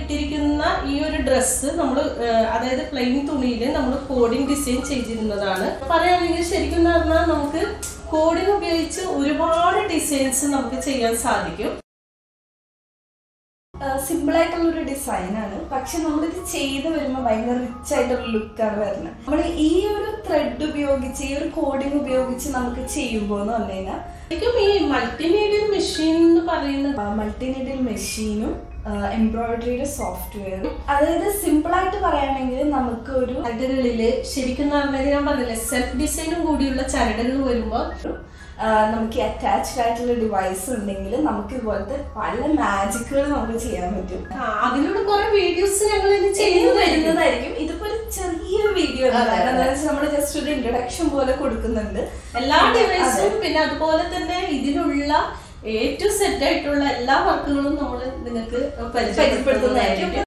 ഇട്ടിരിക്കുന്ന ഈ ഒരു ഡ്രസ്സ് നമ്മൾ അതായത് പ്ലെയിൻ തുണിയിൽ നമ്മൾ കോഡിംഗ് ഡിസൈൻ ചെയ്തിരുന്നതാണ് പറയുകയാണെങ്കിൽ ശരിക്കും എന്ന് പറഞ്ഞാൽ നമുക്ക് കോഡിംഗ് ഉപയോഗിച്ച് ഒരുപാട് ഡിസൈൻസ് നമുക്ക് ചെയ്യാൻ സാധിക്കും സിമ്പിൾ ആയിട്ടുള്ള ഒരു ഡിസൈനാണ് പക്ഷെ നമ്മളിത് ചെയ്ത് വരുമ്പോൾ ഭയങ്കര റിച്ച് ആയിട്ടുള്ള ലുക്കാണ് വരുന്നത് നമ്മൾ ഈ ഒരു ത്രെഡ് ഉപയോഗിച്ച് ഈ ഒരു കോഡിംഗ് ഉപയോഗിച്ച് നമുക്ക് ചെയ്യുമ്പോൾ എന്ന് പറഞ്ഞു കഴിഞ്ഞാൽ ശരിക്കും ഈ മൾട്ടിമീഡിയ മെഷീൻ എന്ന് പറയുന്നത് മൾട്ടിനീഡിയൽ മെഷീനും എംബ്രോയിഡറിയുടെ സോഫ്റ്റ്വെയറും അതായത് സിമ്പിൾ ആയിട്ട് പറയുകയാണെങ്കിൽ നമുക്ക് ഒരു ചരടുകളില് ശരിക്കും പറഞ്ഞാൽ ഞാൻ പറഞ്ഞില്ലേ സെൽഫ് ഡിസൈനും കൂടിയുള്ള ചരടുകൾ വരുമ്പോൾ ആ, നമുക്ക് അറ്റാച്ച്ഡ് ആയിട്ടുള്ള ഡിവൈസ് ഉണ്ടെങ്കിൽ നമുക്ക് ഇതുപോലത്തെ പല മാജിക്കുകൾ നമുക്ക് ചെയ്യാൻ പറ്റും ആ, അതിലൂടെ കുറെ വീഡിയോസ് ഞങ്ങൾ ഇത് ചെയ്യുന്നത് ചെയ്യുന്നതായിരുന്നു വരുന്നതായിരിക്കും ഇതിപ്പോ ഒരു ചെറിയൊരു വീഡിയോ അതെ, അതെ. എന്താ വെച്ചാൽ നമ്മൾ ജസ്റ്റ് ഒരു ഇൻട്രൊഡക്ഷൻ പോലെ കൊടുക്കുന്നുണ്ട് എല്ലാ പിന്നെ ഡിവൈസും പിന്നെ അതുപോലെ തന്നെ ഇതിലുള്ള ഏറ്റവും സെറ്റ് ആയിട്ടുള്ള എല്ലാ വർക്കുകളും നമ്മൾ നിങ്ങൾക്ക് പരിചയപ്പെടുത്തുന്നതായിരിക്കും